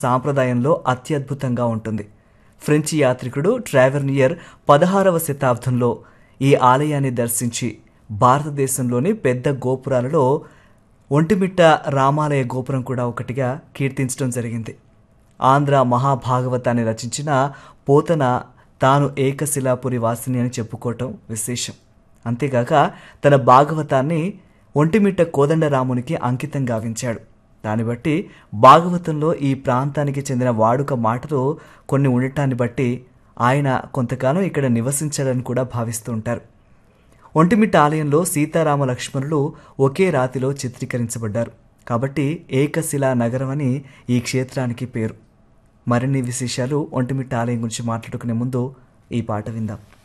సాంప్రదాయంలో అత్యద్భుతంగా ఉంటుంది ఫ్రెంచి యాత్రికుడు ట్రావెర్నియర్ పదహారవ శతాబ్దంలో ఈ ఆలయాన్ని దర్శించి భారతదేశంలోని పెద్ద గోపురాలలో ఒంటిమిట్ట రామాలయ గోపురం కూడా ఒకటిగా కీర్తించడం జరిగింది ఆంధ్ర మహాభాగవతాన్ని రచించిన పోతన తాను ఏకశిలాపురి వాసిని అని చెప్పుకోవటం విశేషం అంతేగాక తన భాగవతాన్ని ఒంటిమిట్ట కోదండరామునికి అంకితం గావించాడు దాన్ని బట్టి భాగవతంలో ఈ ప్రాంతానికి చెందిన వాడుక మాటలు కొన్ని ఉండటాన్ని బట్టి ఆయన కొంతకాలం ఇక్కడ నివసించాడని కూడా భావిస్తూ ఉంటారు ఒంటిమిట్ట ఆలయంలో సీతారామ లక్ష్మణులు ఒకే రాతిలో చిత్రీకరించబడ్డారు కాబట్టి ఏకశిలా నగరం అని ఈ క్షేత్రానికి పేరు మరిన్ని విశేషాలు ఒంటిమిట్ట ఆలయం గురించి మాట్లాడుకునే ముందు ఈ పాట విందాం